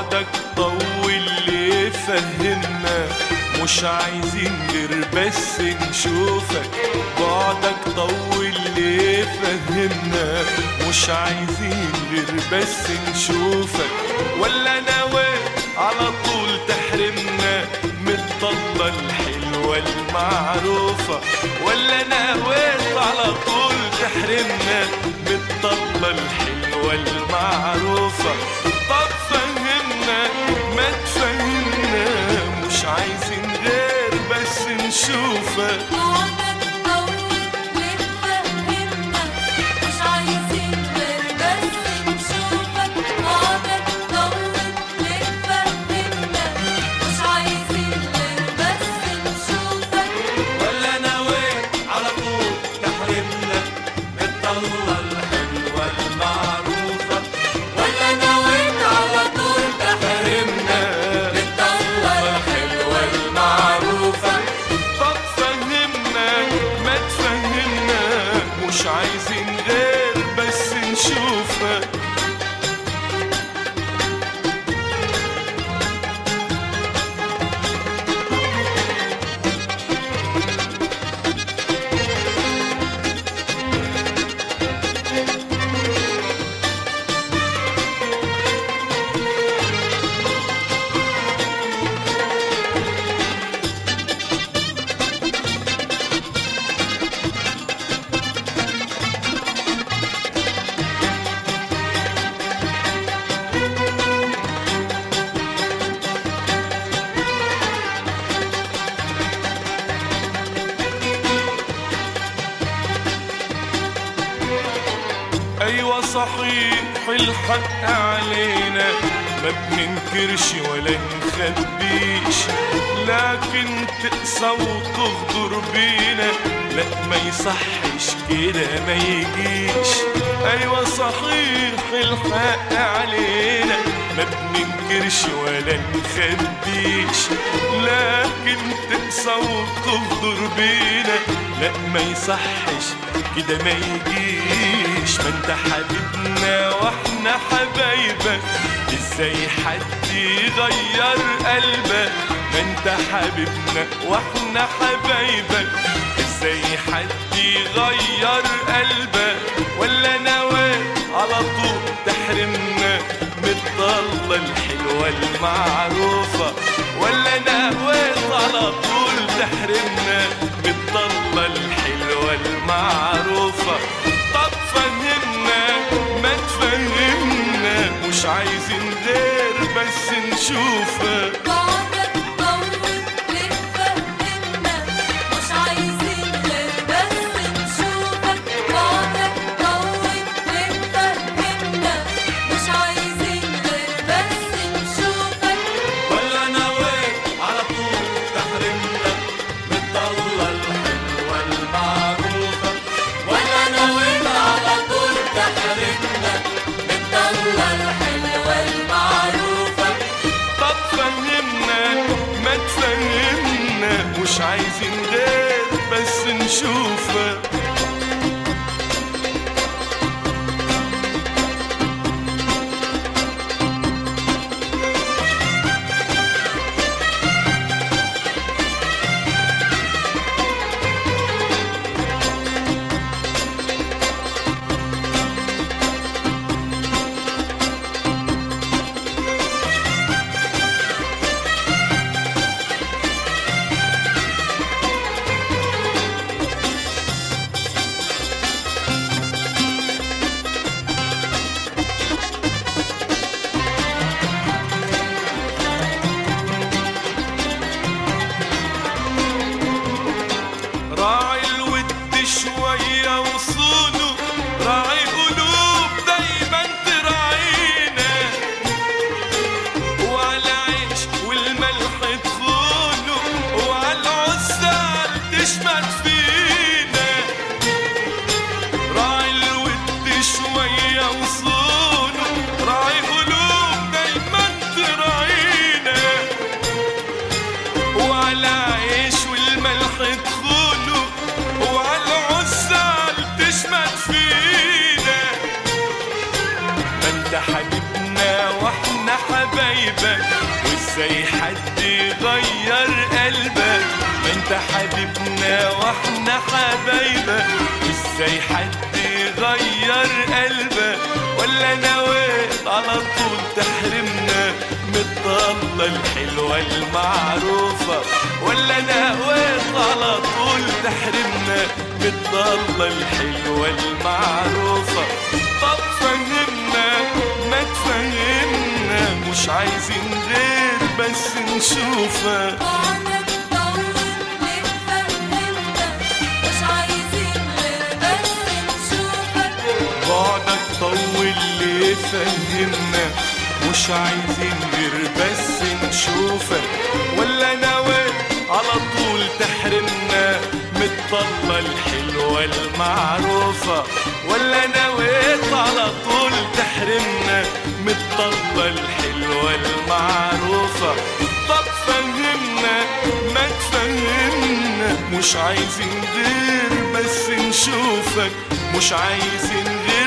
بعدك طول ليه فهمنا مش عايزين غير بس نشوفك بعدك طول ليه فهمنا مش عايزين غير بس نشوفك ولا ناوي على طول تحرمنا من الطلة الحلوة المعروفة ولا ناويت على طول تحرمنا من الطلة الحلوة المعروفة طب فهمنا ما تفهمنا مش عايزين غير بس نشوفك بعدك طول ليه فهمنا مش عايزين غير بس نشوفك بعدك طول ليه فهمنا مش عايزين غير بس نشوفك ولا ناويت على طول تحرمنا من الطلة الحلوة المعروفة ولا نويت على طول فهمنا الطلة الحلوة المعروفة طب فهمنا ما تفهمنا مش عايزين غير بس نشوفك ايوه صحيح الحق علينا ما بننكرش ولا نخبيش لكن تقسى وتغدر بينا لا ما يصحش كده ما يجيش ايوه صحيح الحق علينا ما بننكرش ولا نخبيش لكن تقسى وتغدر بينا لا ما يصحش كده ما يجيش ما انت حبيبنا واحنا حبايبك ازاي حد يغير قلبك ما انت حبيبنا واحنا حبايبك ازاي حد يغير قلبك ولا ناوي على طول تحرمنا من الطلة الحلوة المعروفة ولا ناويت على طول تحرمنا من الطلة الحلوة المعروفة طب فهمنا ما تفهمنا مش عايزين غير بس نشوفك بعدك طول ليه فهمنا مش عايزين غير بس نشوفك بعدك طول ليه فهمنا مش عايزين غير بس نشوفك ولا ناويت على طول تحرمنا من الطلة الحلوة المعروفة ولا نويت على طول تحرمنا من الطلة الحلوة المعروفة طب فهمنا ما تفهمنا مش عايزين غير بس نشوفك راعي الود شوية وصونه راعي قلوب دايما تراعينا وعلى عيش والملح تخونه وعلى العسال تشمت فينا راعي الود شوية وصونه راعي قلوب دايما تراعينا وعلى عيش والملح تخونه وعلى العسال تشمت فينا ما انت حبيبنا واحنا حبايبك ازاي حد يغير قلبك ما انت حبيبنا واحنا حبايبك ازاي حد يغير قلبك ولا نويت على طول تحرمنا من الضالة الحلوة المعروفة ولا نويت على طول تحرمنا من الضالة الحلوة المعروفة طب فهمنا ما تفهمنا مش عايزين غير بس نشوفك بعدك طول ليه فهمنا مش عايزين غير بس نشوفك بعدك طول ليه فهمنا مش عايزين غير بس نشوفك ولا ناوي على طول تحرمنا من الطلة الحلوة المعروفة ولا نويت على طول تحرمنا من الطلة الحلوة المعروفة طب فهمنا ما تفهمنا مش عايزين غير بس نشوفك مش عايزين غير